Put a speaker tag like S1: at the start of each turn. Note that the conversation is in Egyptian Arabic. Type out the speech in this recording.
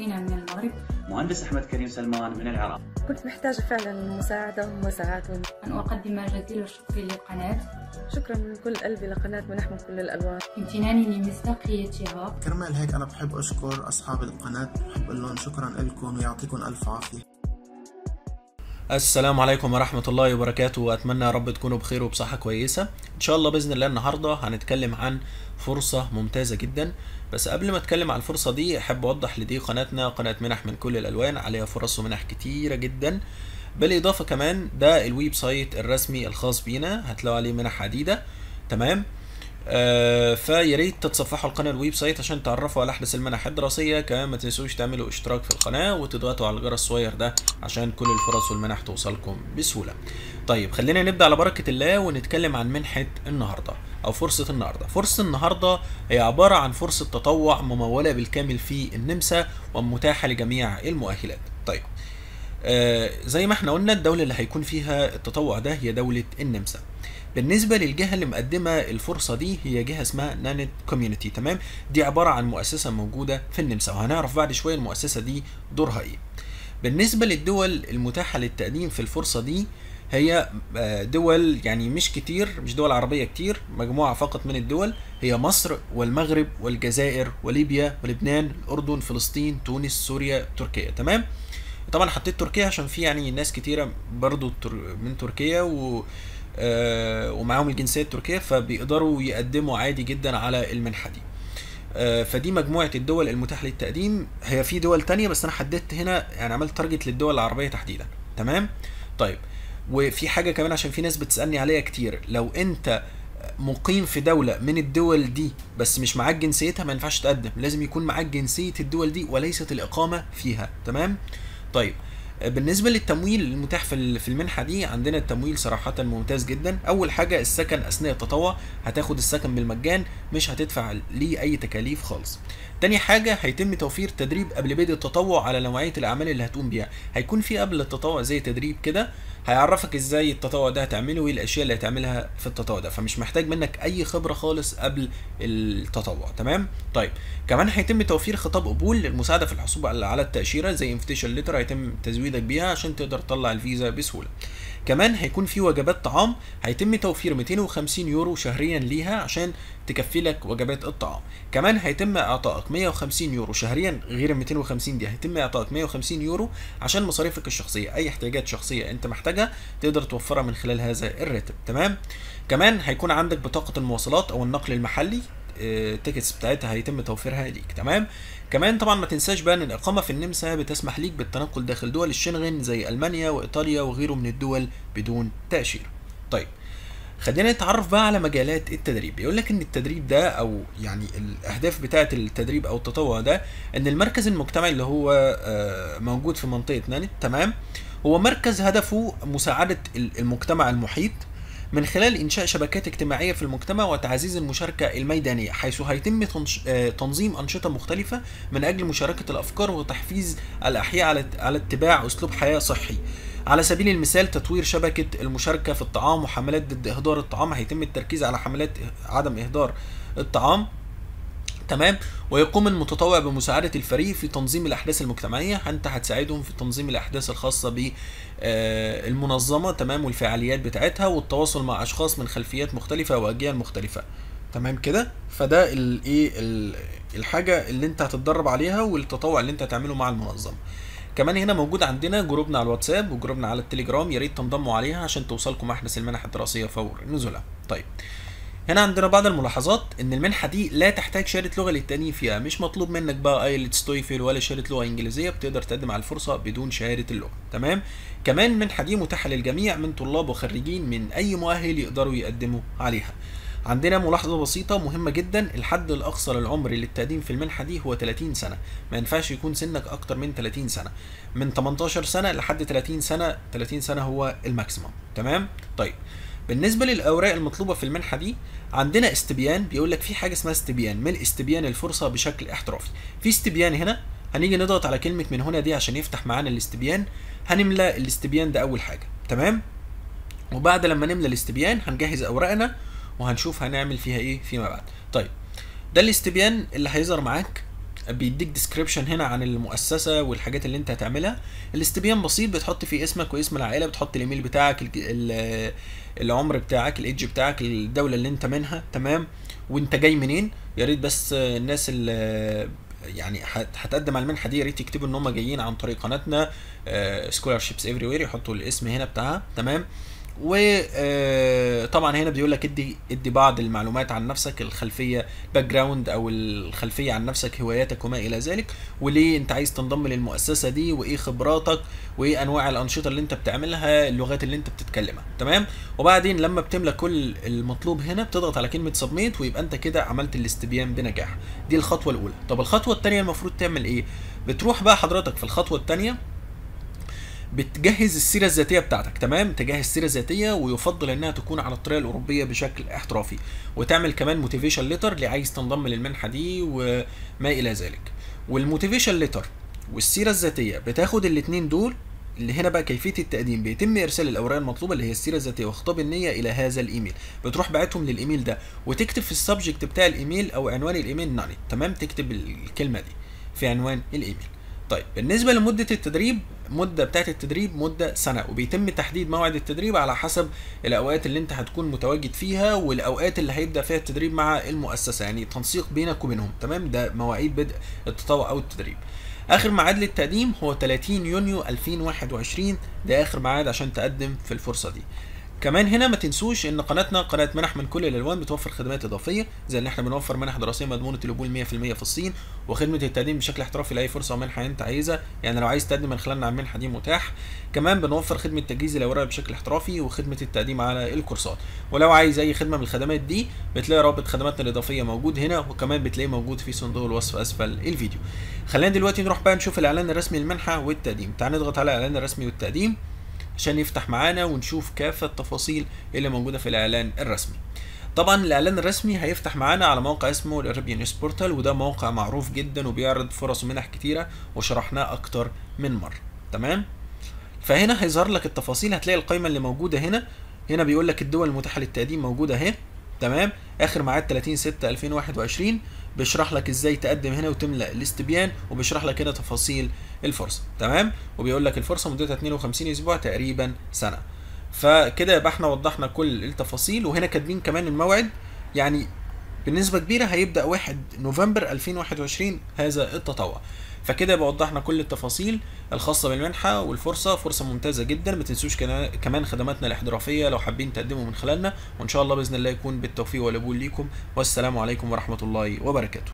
S1: أخينا من المغرب
S2: مهندس أحمد كريم سلمان من العراق
S3: كنت محتاجة فعلا مساعدة ومساعات
S1: أن أقدم جزيل الشكر للقناة
S3: شكرا من كل قلبي لقناة منح من كل الألوان
S1: امتناني لمصداقيتها
S4: كرمال هيك أنا بحب أشكر أصحاب القناة بحب أقول لهم شكرا لكم ويعطيكم ألف عافية
S5: السلام عليكم ورحمة الله وبركاته وأتمنى يا رب تكونوا بخير وبصحة كويسة إن شاء الله بإذن الله النهاردة هنتكلم عن فرصة ممتازة جدا بس قبل ما أتكلم عن الفرصة دي أحب أوضح لدي قناتنا قناة منح من كل الألوان عليها فرص ومنح كتيرة جدا بالإضافة كمان ده الويب سايت الرسمي الخاص بينا هتلاقوا عليه منح عديدة تمام آه فيا ريت تتصفحوا القناه الويب سايت عشان تعرفوا على احدث المنح الدراسيه كمان ما تنسوش تعملوا اشتراك في القناه وتضغطوا على الجرس الصغير ده عشان كل الفرص والمنح توصلكم بسهوله طيب خلينا نبدا على بركه الله ونتكلم عن منحه النهارده او فرصه النهارده فرصه النهارده هي عباره عن فرصه تطوع مموله بالكامل في النمسا ومتاحه لجميع المؤهلات طيب آه زي ما احنا قلنا الدوله اللي هيكون فيها التطوع ده هي دوله النمسا بالنسبة للجهة اللي مقدمة الفرصة دي هي جهة اسمها نانت كوميونيتي تمام دي عبارة عن مؤسسة موجودة في النمسا وهنعرف بعد شوية المؤسسة دي دورها ايه بالنسبة للدول المتاحة للتقديم في الفرصة دي هي دول يعني مش كتير مش دول عربية كتير مجموعة فقط من الدول هي مصر والمغرب والجزائر وليبيا ولبنان الأردن فلسطين تونس سوريا تركيا تمام طبعا حطيت تركيا عشان في يعني ناس كتيرة برضو من تركيا و آه ومعاهم الجنسيه التركيه فبيقدروا يقدموا عادي جدا على المنحه دي آه فدي مجموعه الدول المتاحه للتقديم هي في دول تانية بس انا حددت هنا يعني عملت تارجت للدول العربيه تحديدا تمام طيب وفي حاجه كمان عشان في ناس بتسالني عليها كتير لو انت مقيم في دولة من الدول دي بس مش معاك جنسيتها ما ينفعش تقدم لازم يكون معاك جنسية الدول دي وليست الإقامة فيها تمام طيب بالنسبه للتمويل المتاح في في المنحه دي عندنا التمويل صراحه ممتاز جدا اول حاجه السكن اثناء التطوع هتاخد السكن بالمجان مش هتدفع ليه اي تكاليف خالص تاني حاجة هيتم توفير تدريب قبل بدء التطوع على نوعية الأعمال اللي هتقوم بيها، هيكون في قبل التطوع زي تدريب كده هيعرفك ازاي التطوع ده هتعمله وايه الأشياء اللي هتعملها في التطوع ده، فمش محتاج منك أي خبرة خالص قبل التطوع، تمام؟ طيب، كمان هيتم توفير خطاب قبول للمساعدة في الحصول على التأشيرة زي انفيتيشن ليتر هيتم تزويدك بيها عشان تقدر تطلع الفيزا بسهولة. كمان هيكون في وجبات طعام هيتم توفير 250 يورو شهريا ليها عشان تكفي لك وجبات الطعام كمان هيتم اعطائك 150 يورو شهريا غير ال 250 دي هيتم اعطائك 150 يورو عشان مصاريفك الشخصيه اي احتياجات شخصيه انت محتاجها تقدر توفرها من خلال هذا الراتب تمام كمان هيكون عندك بطاقه المواصلات او النقل المحلي التيكتس بتاعتها هيتم توفيرها ليك تمام كمان طبعا ما تنساش بقى ان الاقامه في النمسا بتسمح ليك بالتنقل داخل دول الشنغن زي المانيا وايطاليا وغيره من الدول بدون تاشيره طيب خلينا نتعرف بقى على مجالات التدريب بيقول لك ان التدريب ده او يعني الاهداف بتاعه التدريب او التطوع ده ان المركز المجتمعي اللي هو موجود في منطقه نانت تمام هو مركز هدفه مساعده المجتمع المحيط من خلال إنشاء شبكات اجتماعية في المجتمع وتعزيز المشاركة الميدانية حيث هيتم تنظيم أنشطة مختلفة من أجل مشاركة الأفكار وتحفيز الأحياء على على اتباع أسلوب حياة صحي. على سبيل المثال تطوير شبكة المشاركة في الطعام وحملات ضد إهدار الطعام هيتم التركيز على حملات عدم إهدار الطعام تمام ويقوم المتطوع بمساعدة الفريق في تنظيم الأحداث المجتمعية أنت هتساعدهم في تنظيم الأحداث الخاصة بالمنظمة تمام والفعاليات بتاعتها والتواصل مع أشخاص من خلفيات مختلفة وأجيال مختلفة تمام كده فده الايه الحاجة اللي انت هتتدرب عليها والتطوع اللي انت هتعمله مع المنظمة كمان هنا موجود عندنا جروبنا على الواتساب وجروبنا على التليجرام يا ريت تنضموا عليها عشان توصلكم احدث المنح الدراسيه فور نزولها طيب هنا عندنا بعض الملاحظات ان المنحه دي لا تحتاج شهاده لغه للتقديم فيها مش مطلوب منك بقى ايلتس تويفل ولا شهاده لغه انجليزيه بتقدر تقدم على الفرصه بدون شهاده اللغه تمام كمان المنحه دي متاحه للجميع من طلاب وخريجين من اي مؤهل يقدروا يقدموا عليها عندنا ملاحظة بسيطة مهمة جدا الحد الأقصى للعمر للتقديم في المنحة دي هو 30 سنة ما ينفعش يكون سنك أكتر من 30 سنة من 18 سنة لحد 30 سنة 30 سنة هو الماكسيموم تمام طيب بالنسبة للأوراق المطلوبة في المنحة دي عندنا استبيان بيقول لك في حاجة اسمها استبيان ملء استبيان الفرصة بشكل احترافي في استبيان هنا هنيجي نضغط على كلمة من هنا دي عشان يفتح معانا الاستبيان هنملى الاستبيان ده أول حاجة تمام وبعد لما نملى الاستبيان هنجهز أوراقنا وهنشوف هنعمل فيها ايه فيما بعد طيب ده الاستبيان اللي هيظهر معاك بيديك ديسكريبشن هنا عن المؤسسه والحاجات اللي انت هتعملها الاستبيان بسيط بتحط فيه اسمك واسم العائله بتحط الايميل بتاعك ال- ال- العمر بتاعك الايدج بتاعك الدوله اللي انت منها تمام وانت جاي منين يا ريت بس الناس اللي يعني هت- هتقدم على المنحه دي يا ريت يكتبوا ان هم جايين عن طريق قناتنا سكولارشيبس افري وير يحطوا الاسم هنا بتاعها تمام وطبعا هنا بيقول لك ادي ادي بعض المعلومات عن نفسك الخلفيه باك جراوند او الخلفيه عن نفسك هواياتك وما الى ذلك وليه انت عايز تنضم للمؤسسه دي وايه خبراتك وايه انواع الانشطه اللي انت بتعملها اللغات اللي انت بتتكلمها تمام وبعدين لما بتملى كل المطلوب هنا بتضغط على كلمه سبميت ويبقى انت كده عملت الاستبيان بنجاح دي الخطوه الاولى طب الخطوه الثانيه المفروض تعمل ايه بتروح بقى حضرتك في الخطوه الثانيه بتجهز السيره الذاتيه بتاعتك تمام تجهز سيره ذاتيه ويفضل انها تكون على الطريقه الاوروبيه بشكل احترافي وتعمل كمان موتيفيشن ليتر اللي عايز تنضم للمنحه دي وما الى ذلك والموتيفيشن ليتر والسيره الذاتيه بتاخد الاثنين دول اللي هنا بقى كيفيه التقديم بيتم ارسال الاوراق المطلوبه اللي هي السيره الذاتيه وخطاب النيه الى هذا الايميل بتروح باعتهم للايميل ده وتكتب في السبجكت بتاع الايميل او عنوان الايميل ناني تمام تكتب الكلمه دي في عنوان الايميل طيب بالنسبه لمده التدريب مده بتاعه التدريب مده سنه وبيتم تحديد موعد التدريب على حسب الاوقات اللي انت هتكون متواجد فيها والاوقات اللي هيبدا فيها التدريب مع المؤسسه يعني تنسيق بينك وبينهم تمام ده مواعيد بدء التطوع او التدريب اخر ميعاد للتقديم هو 30 يونيو 2021 ده اخر ميعاد عشان تقدم في الفرصه دي كمان هنا ما تنسوش ان قناتنا قناه منح من كل الالوان بتوفر خدمات اضافيه زي ان احنا بنوفر منح دراسيه مضمونه القبول 100% في الصين وخدمه التقديم بشكل احترافي لاي فرصه ومنحه انت عايزها يعني لو عايز تقدم من خلالنا على المنحه دي متاح كمان بنوفر خدمه تجهيز الاوراق بشكل احترافي وخدمه التقديم على الكورسات ولو عايز اي خدمه من الخدمات دي بتلاقي رابط خدماتنا الاضافيه موجود هنا وكمان بتلاقيه موجود في صندوق الوصف اسفل الفيديو خلينا دلوقتي نروح بقى نشوف الاعلان الرسمي للمنحه والتقديم تعال نضغط على الاعلان الرسمي والتقديم عشان يفتح معانا ونشوف كافة التفاصيل اللي موجودة في الإعلان الرسمي طبعا الإعلان الرسمي هيفتح معانا على موقع اسمه الأرابيان نيوز بورتال وده موقع معروف جدا وبيعرض فرص ومنح كتيرة وشرحناه أكتر من مرة تمام فهنا هيظهر لك التفاصيل هتلاقي القائمة اللي موجودة هنا هنا بيقول لك الدول المتاحة للتقديم موجودة اهي تمام اخر ميعاد 30 6 2021 بيشرح لك ازاي تقدم هنا وتملى الاستبيان وبيشرح لك هنا تفاصيل الفرصه تمام وبيقول لك الفرصه مدتها 52 اسبوع تقريبا سنه فكده يبقى احنا وضحنا كل التفاصيل وهنا كاتبين كمان الموعد يعني بنسبه كبيره هيبدا 1 نوفمبر 2021 هذا التطوع فكده يبقى وضحنا كل التفاصيل الخاصه بالمنحه والفرصه فرصه ممتازه جدا ما تنسوش كنا- كمان خدماتنا الاحترافيه لو حابين تقدموا من خلالنا وان شاء الله باذن الله يكون بالتوفيق والقبول ليكم والسلام عليكم ورحمه الله وبركاته